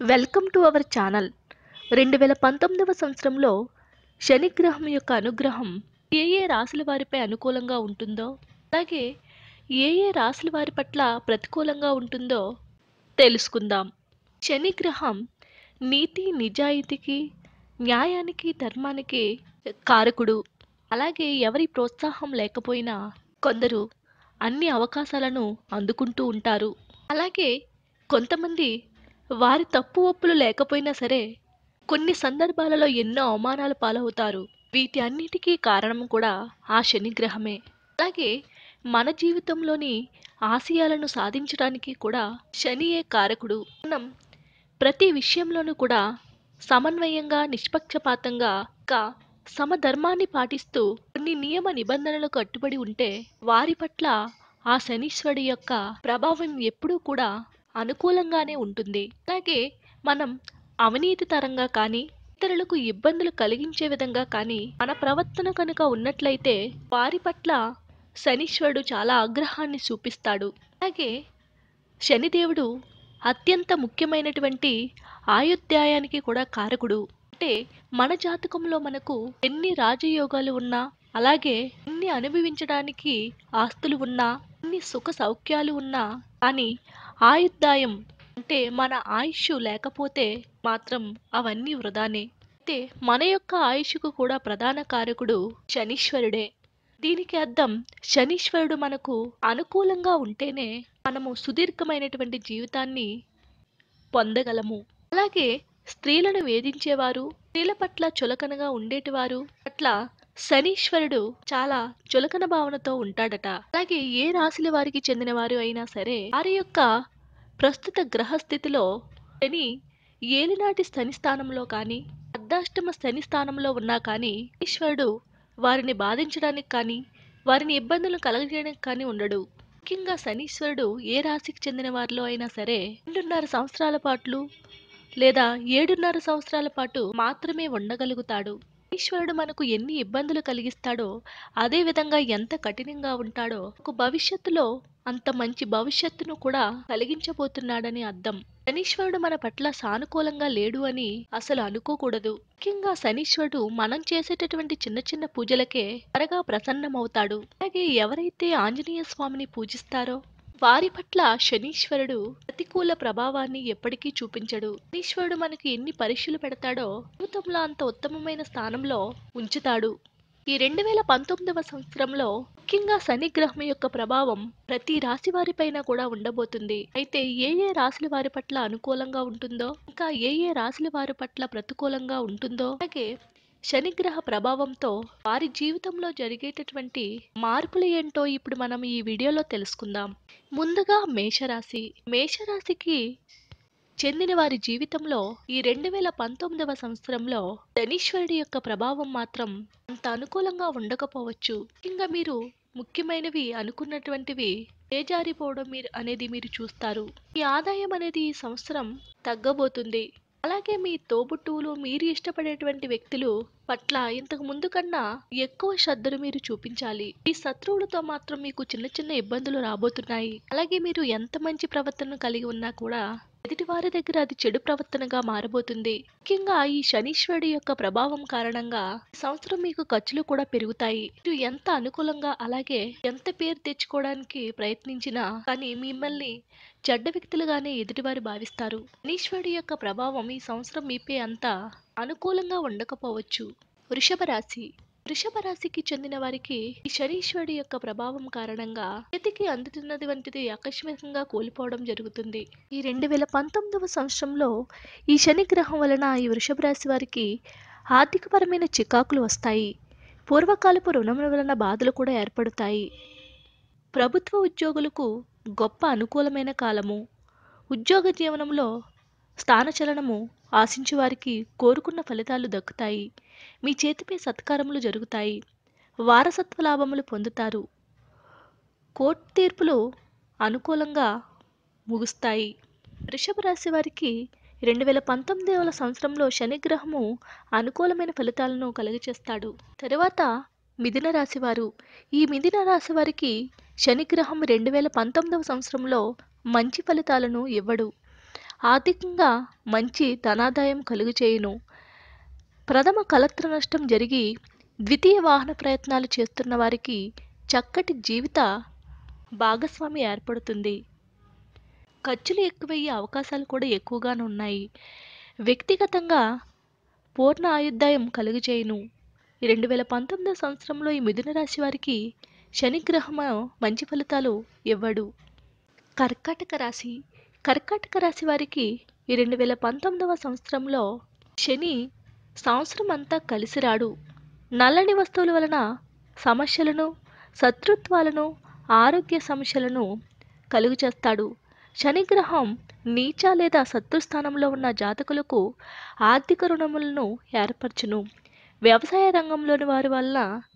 welcome to our channel రెండు వేల పంతొమ్మిదవ సంవత్సరంలో శనిగ్రహం యొక్క అనుగ్రహం ఏ ఏ రాశుల వారిపై అనుకూలంగా ఉంటుందో అలాగే ఏ ఏ రాశుల వారి పట్ల ప్రతికూలంగా ఉంటుందో తెలుసుకుందాం శనిగ్రహం నీతి నిజాయితీకి న్యాయానికి ధర్మానికి కారకుడు అలాగే ఎవరి ప్రోత్సాహం లేకపోయినా కొందరు అన్ని అవకాశాలను అందుకుంటూ ఉంటారు అలాగే కొంతమంది వారి తప్పు ఒప్పులు లేకపోయినా సరే కొన్ని సందర్భాలలో ఎన్నో అవమానాలు పాలవుతారు వీటి అన్నిటికీ కారణం కూడా ఆ శనిగ్రహమే అలాగే మన జీవితంలోని ఆశయాలను సాధించడానికి కూడా శనియే కారకుడు మనం ప్రతి విషయంలోనూ కూడా సమన్వయంగా నిష్పక్షపాతంగా ఇంకా సమధర్మాన్ని పాటిస్తూ కొన్ని నియమ నిబంధనలకు కట్టుబడి ఉంటే వారి పట్ల ఆ శనీశ్వరుడి యొక్క ప్రభావం ఎప్పుడూ కూడా అనుకూలంగానే ఉంటుంది అలాగే మనం అవినీతి తరంగా కానీ ఇతరులకు ఇబ్బందులు కలిగించే విధంగా కానీ మన ప్రవర్తన కనుక ఉన్నట్లయితే వారి పట్ల శనీశ్వరుడు చాలా ఆగ్రహాన్ని చూపిస్తాడు అలాగే శనిదేవుడు అత్యంత ముఖ్యమైనటువంటి ఆయుర్దాయానికి కూడా కారకుడు అంటే మన జాతకంలో మనకు ఎన్ని రాజయోగాలు ఉన్నా అలాగే ఎన్ని అనుభవించడానికి ఆస్తులు ఉన్నా ఎన్ని సుఖ సౌఖ్యాలు ఉన్నా కానీ ఆయుర్దాయం అంటే మన ఆయుష్ లేకపోతే మాత్రం అవన్నీ వృధానే అయితే మన యొక్క ఆయుష్కు కూడా ప్రధాన కారకుడు శనీశ్వరుడే దీనికి అర్థం శనీశ్వరుడు మనకు అనుకూలంగా ఉంటేనే మనము సుదీర్ఘమైనటువంటి జీవితాన్ని పొందగలము అలాగే స్త్రీలను వేధించేవారు స్త్రీల పట్ల చులకనగా ఉండేటివారు పట్ల శనీశ్వరుడు చాలా చులకన భావనతో ఉంటాడట అలాగే ఏ రాశుల వారికి చెందిన వారు అయినా సరే వారి యొక్క ప్రస్తుత గ్రహ స్థితిలో శని ఏలినాటి శని స్థానంలో కానీ అర్ధాష్టమ శని స్థానంలో ఉన్నా కానీ ఈశ్వరుడు వారిని బాధించడానికి కానీ వారిని ఇబ్బందులు కలగజేయడానికి కానీ ఉండడు ముఖ్యంగా శనీశ్వరుడు ఏ రాశికి చెందిన వారిలో అయినా సరే రెండున్నర సంవత్సరాల పాటు లేదా ఏడున్నర సంవత్సరాల పాటు మాత్రమే ఉండగలుగుతాడు ఈశ్వరుడు మనకు ఎన్ని ఇబ్బందులు కలిగిస్తాడో అదే విధంగా ఎంత కఠినంగా ఉంటాడో ఒక భవిష్యత్తులో అంత మంచి భవిష్యత్తును కూడా కలిగించబోతున్నాడని అర్థం శనీశ్వరుడు మన పట్ల సానుకూలంగా లేడు అని అసలు అనుకోకూడదు ముఖ్యంగా శనీశ్వరుడు మనం చేసేటటువంటి చిన్న చిన్న పూజలకే త్వరగా ప్రసన్నమవుతాడు అలాగే ఎవరైతే ఆంజనేయ స్వామిని పూజిస్తారో వారి పట్ల శనీశ్వరుడు ప్రతికూల ప్రభావాన్ని ఎప్పటికీ చూపించడు శనీశ్వరుడు మనకి ఎన్ని పరీక్షలు పెడతాడో జీవితంలో అంత ఉత్తమమైన స్థానంలో ఉంచుతాడు ఈ రెండు వేల పంతొమ్మిదవ సంవత్సరంలో ముఖ్యంగా శని గ్రహం యొక్క ప్రభావం ప్రతి రాశి వారిపైన కూడా ఉండబోతుంది అయితే ఏ ఏ రాశుల వారి పట్ల అనుకూలంగా ఉంటుందో ఇంకా ఏ ఏ రాశుల వారి పట్ల ప్రతికూలంగా ఉంటుందో అలాగే శనిగ్రహ ప్రభావంతో వారి జీవితంలో జరిగేటటువంటి మార్పులు ఏంటో ఇప్పుడు మనం ఈ వీడియోలో తెలుసుకుందాం ముందుగా మేషరాశి మేషరాశికి చెందిన వారి జీవితంలో ఈ రెండు వేల పంతొమ్మిదవ సంవత్సరంలో శనీశ్వరుడి యొక్క ప్రభావం మాత్రం అంత అనుకూలంగా ఉండకపోవచ్చు ఇంకా మీరు ముఖ్యమైనవి అనుకున్నటువంటివి చేజారిపోవడం మీరు అనేది మీరు చూస్తారు ఈ ఆదాయం అనేది ఈ సంవత్సరం తగ్గబోతుంది అలాగే మీ తోబుట్టువులు మీరు ఇష్టపడేటువంటి వ్యక్తులు పట్ల ఇంతకు ముందు కన్నా ఎక్కువ శ్రద్ధను మీరు చూపించాలి ఈ శత్రువులతో మాత్రం మీకు చిన్న చిన్న ఇబ్బందులు రాబోతున్నాయి అలాగే మీరు ఎంత మంచి ప్రవర్తనను కలిగి ఉన్నా కూడా ఎదుటి వారి దగ్గర అది చెడు ప్రవర్తనగా మారబోతుంది ముఖ్యంగా ఈ శనీశ్వరుడి యొక్క ప్రభావం కారణంగా ఈ సంవత్సరం మీకు ఖర్చులు కూడా పెరుగుతాయి మీరు ఎంత అనుకూలంగా అలాగే ఎంత పేరు తెచ్చుకోవడానికి ప్రయత్నించినా కానీ మిమ్మల్ని చెడ్డ వ్యక్తులుగానే ఎదుటివారు భావిస్తారు శనీశ్వరుడి యొక్క ప్రభావం ఈ సంవత్సరం మీపై అంత అనుకూలంగా ఉండకపోవచ్చు వృషభ రాశి వృషభ రాశికి చెందిన వారికి ఈ శనీశ్వరుడి యొక్క ప్రభావం కారణంగా చేతికి అందుతున్నది వంటిది ఆకస్మికంగా కోల్పోవడం జరుగుతుంది ఈ రెండు వేల పంతొమ్మిదవ సంవత్సరంలో ఈ శని గ్రహం వలన ఈ వృషభ రాశి వారికి ఆర్థికపరమైన చికాకులు వస్తాయి పూర్వకాలపు రుణముల వలన బాధలు కూడా ఏర్పడతాయి ప్రభుత్వ ఉద్యోగులకు గొప్ప అనుకూలమైన కాలము ఉద్యోగ జీవనంలో స్థానచలనము ఆశించే వారికి కోరుకున్న ఫలితాలు దక్కుతాయి మీ చేతిపై సత్కారములు జరుగుతాయి వారసత్వ లాభములు పొందుతారు కోర్టు తీర్పులు అనుకూలంగా ముగుస్తాయి వృషభ రాశి వారికి రెండు వేల పంతొమ్మిదవ సంవత్సరంలో శనిగ్రహము అనుకూలమైన ఫలితాలను కలుగచేస్తాడు తరువాత మిథున రాశి వారు ఈ మిథున రాశి వారికి శనిగ్రహం రెండు వేల పంతొమ్మిదవ సంవత్సరంలో మంచి ఫలితాలను ఇవ్వడు ఆర్థికంగా మంచి ధనాదాయం కలుగుచేయును ప్రథమ కలత్ర నష్టం జరిగి ద్వితీయ వాహన ప్రయత్నాలు చేస్తున్న వారికి చక్కటి జీవిత భాగస్వామి ఏర్పడుతుంది ఖర్చులు ఎక్కువయ్యే అవకాశాలు కూడా ఎక్కువగానే ఉన్నాయి వ్యక్తిగతంగా పూర్ణ ఆయుర్దాయం కలుగజేయును ఈ రెండు వేల పంతొమ్మిదో సంవత్సరంలో ఈ మిథున రాశి వారికి శనిగ్రహము మంచి ఫలితాలు ఇవ్వడు కర్కాటక రాశి కర్కాటక రాశి వారికి ఈ రెండు వేల పంతొమ్మిదవ సంవత్సరంలో శని సంవత్సరం అంతా కలిసి రాడు నల్లని వస్తువుల వలన సమస్యలను శత్రుత్వాలను ఆరోగ్య సమస్యలను కలుగు చేస్తాడు శనిగ్రహం నీచ లేదా శత్రుస్థానంలో ఉన్న జాతకులకు ఆర్థిక రుణములను ఏర్పరచును వ్యవసాయ రంగంలోని వారి వల్ల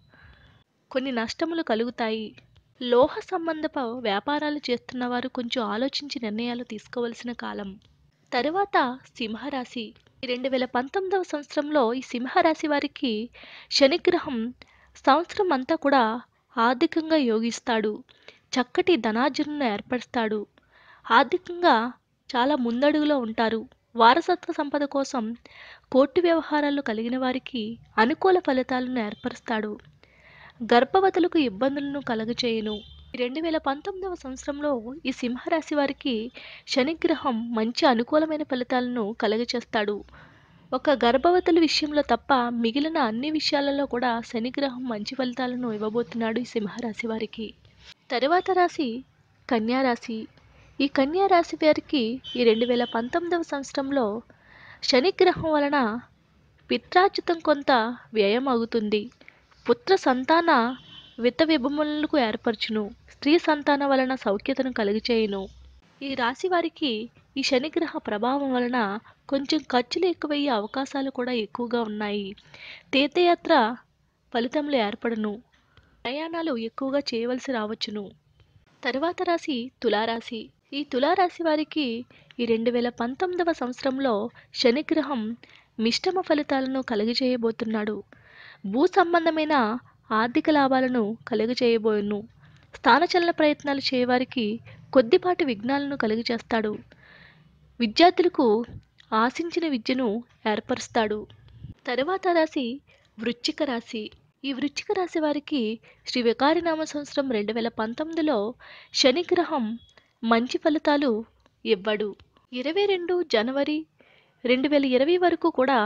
కొన్ని నష్టములు కలుగుతాయి లోహ సంబంధప వ్యాపారాలు చేస్తున్న వారు కొంచెం ఆలోచించి నిర్ణయాలు తీసుకోవలసిన కాలం తరువాత సింహరాశి రెండు వేల పంతొమ్మిదవ సంవత్సరంలో ఈ సింహరాశి వారికి శనిగ్రహం సంవత్సరం అంతా కూడా ఆర్థికంగా యోగిస్తాడు చక్కటి ధనార్జనను ఏర్పరుస్తాడు ఆర్థికంగా చాలా ముందడుగులో ఉంటారు వారసత్వ సంపద కోసం కోర్టు వ్యవహారాలు కలిగిన వారికి అనుకూల ఫలితాలను ఏర్పరుస్తాడు గర్భవతులకు ఇబ్బందులను కలగచేయును రెండు వేల పంతొమ్మిదవ సంవత్సరంలో ఈ సింహరాశి వారికి శనిగ్రహం మంచి అనుకూలమైన ఫలితాలను కలగచేస్తాడు ఒక గర్భవతుల విషయంలో తప్ప మిగిలిన అన్ని విషయాలలో కూడా శనిగ్రహం మంచి ఫలితాలను ఇవ్వబోతున్నాడు ఈ సింహరాశి వారికి తరువాత రాశి కన్యా రాశి ఈ కన్యా రాశి వారికి ఈ రెండు వేల పంతొమ్మిదవ సంవత్సరంలో శనిగ్రహం వలన పిత్రార్జితం కొంత వ్యయం అవుతుంది పుత్ర సంతాన విత్త విభములకు ఏర్పరచును స్త్రీ సంతాన వలన సౌఖ్యతను కలిగచేయును ఈ రాశి వారికి ఈ శనిగ్రహ ప్రభావం వలన కొంచెం ఖర్చులు ఎక్కువయ్యే అవకాశాలు కూడా ఎక్కువగా ఉన్నాయి తీర్థయాత్ర ఫలితంలో ఏర్పడును ప్రయాణాలు ఎక్కువగా చేయవలసి రావచ్చును తరువాత రాశి తులారాశి ఈ తులారాశి వారికి ఈ రెండు వేల పంతొమ్మిదవ సంవత్సరంలో శనిగ్రహం మిష్టమ ఫలితాలను కలుగజేయబోతున్నాడు భూ సంబంధమైన ఆర్థిక లాభాలను కలుగజేయబోయును స్థానచలన ప్రయత్నాలు చేయవారికి కొద్దిపాటి విఘ్నాలను కలుగజేస్తాడు విద్యార్థులకు ఆశించిన విద్యను ఏర్పరుస్తాడు తరువాత రాశి వృశ్చిక రాశి ఈ వృశ్చిక రాశి వారికి శ్రీ వికారినామ సంవత్సరం రెండు వేల పంతొమ్మిదిలో శనిగ్రహం మంచి ఫలితాలు ఇవ్వడు ఇరవై రెండు జనవరి రెండు వేల ఇరవై వరకు కూడా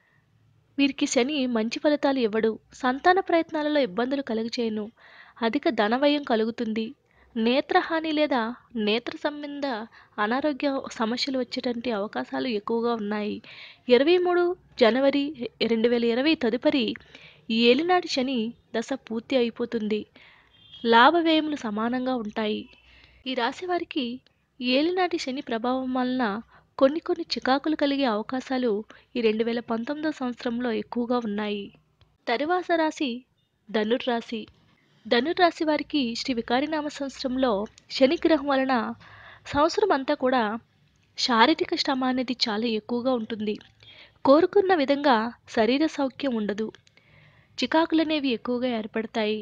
వీరికి శని మంచి ఫలితాలు ఇవ్వడు సంతాన ప్రయత్నాలలో ఇబ్బందులు కలుగచేయను అధిక ధనవ్యయం కలుగుతుంది నేత్రహాని లేదా నేత్ర సంబంధ అనారోగ్య సమస్యలు వచ్చేటువంటి అవకాశాలు ఎక్కువగా ఉన్నాయి ఇరవై మూడు జనవరి రెండు వేల ఇరవై తదుపరి ఈ ఏలినాటి శని దశ పూర్తి అయిపోతుంది లాభ వ్యయములు సమానంగా ఉంటాయి ఈ రాశి వారికి ఏలినాటి శని ప్రభావం వలన కొన్ని కొన్ని చికాకులు కలిగే అవకాశాలు ఈ రెండు వేల పంతొమ్మిదో సంవత్సరంలో ఎక్కువగా ఉన్నాయి తరువాత రాశి ధనుర్రాశి ధనుర్రాశి వారికి శ్రీ వికారినామ సంవత్సరంలో శనిగ్రహం వలన సంవత్సరం అంతా కూడా శారీరక శ్రమ అనేది చాలా ఎక్కువగా ఉంటుంది కోరుకున్న విధంగా శరీర సౌఖ్యం ఉండదు చికాకులు అనేవి ఎక్కువగా ఏర్పడతాయి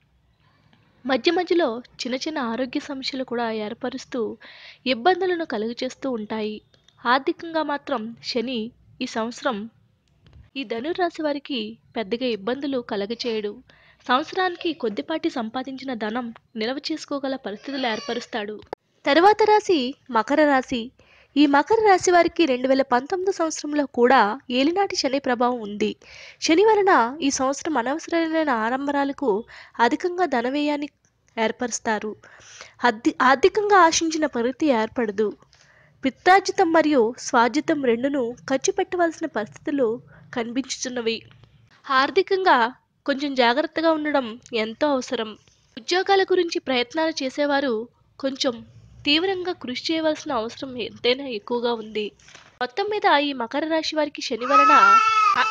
మధ్య మధ్యలో చిన్న చిన్న ఆరోగ్య సమస్యలు కూడా ఏర్పరుస్తూ ఇబ్బందులను కలుగచేస్తూ ఉంటాయి ఆర్థికంగా మాత్రం శని ఈ సంవత్సరం ఈ ధనుర్రాశి వారికి పెద్దగా ఇబ్బందులు కలగచేయడు సంవత్సరానికి కొద్దిపాటి సంపాదించిన ధనం నిల్వ చేసుకోగల పరిస్థితులు ఏర్పరుస్తాడు తరువాత రాశి మకర రాశి ఈ మకర రాశి వారికి రెండు వేల పంతొమ్మిది సంవత్సరంలో కూడా ఏలినాటి శని ప్రభావం ఉంది శని వలన ఈ సంవత్సరం అనవసరమైన ఆడంబరాలకు అధికంగా ధనవ్యయాన్ని ఏర్పరుస్తారు అద్ది ఆర్థికంగా ఆశించిన పరిస్థితి ఏర్పడదు పిత్రార్జితం మరియు స్వార్జితం రెండును ఖర్చు పెట్టవలసిన పరిస్థితులు కనిపించుతున్నవి ఆర్థికంగా కొంచెం జాగ్రత్తగా ఉండడం ఎంతో అవసరం ఉద్యోగాల గురించి ప్రయత్నాలు చేసేవారు కొంచెం తీవ్రంగా కృషి చేయవలసిన అవసరం ఎంతైనా ఎక్కువగా ఉంది మొత్తం మీద ఈ మకర రాశి వారికి శని వలన అ-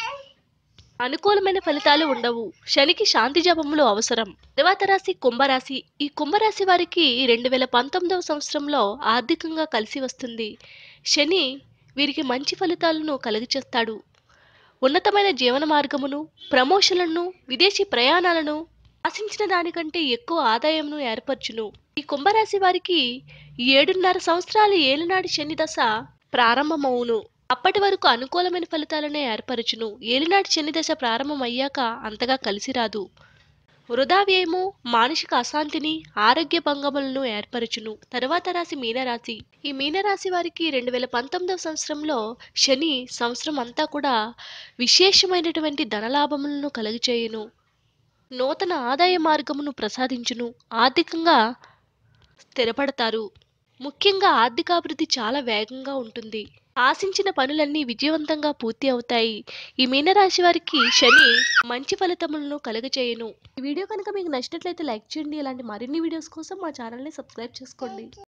అనుకూలమైన ఫలితాలు ఉండవు శనికి శాంతి జపములు అవసరం తర్వాత రాశి కుంభరాశి ఈ కుంభరాశి వారికి రెండు వేల పంతొమ్మిదవ సంవత్సరంలో ఆర్థికంగా కలిసి వస్తుంది శని వీరికి మంచి ఫలితాలను కలుగచేస్తాడు ఉన్నతమైన జీవన మార్గమును ప్రమోషన్లను విదేశీ ప్రయాణాలను ఆశించిన దానికంటే ఎక్కువ ఆదాయంను ఏర్పరచును ఈ కుంభరాశి వారికి ఏడున్నర సంవత్సరాల ఏలినాటి శని దశ ప్రారంభమవును అప్పటి వరకు అనుకూలమైన ఫలితాలనే ఏర్పరచును ఏలినాటి శని దశ ప్రారంభమయ్యాక అంతగా కలిసి రాదు వృధా వ్యయము మానసిక అశాంతిని ఆరోగ్య భంగములను ఏర్పరచును తరువాత రాశి మీనరాశి ఈ మీనరాశి వారికి రెండు వేల పంతొమ్మిదవ సంవత్సరంలో శని సంవత్సరం అంతా కూడా విశేషమైనటువంటి ధనలాభములను కలుగచేయును నూతన ఆదాయ మార్గమును ప్రసాదించును ఆర్థికంగా స్థిరపడతారు ముఖ్యంగా ఆర్థికాభివృద్ధి చాలా వేగంగా ఉంటుంది ఆశించిన పనులన్నీ విజయవంతంగా పూర్తి అవుతాయి ఈ మీనరాశి వారికి శని మంచి ఫలితములను కలుగచేయును ఈ వీడియో కనుక మీకు నచ్చినట్లయితే లైక్ చేయండి ఇలాంటి మరిన్ని వీడియోస్ కోసం మా ఛానల్ని సబ్స్క్రైబ్ చేసుకోండి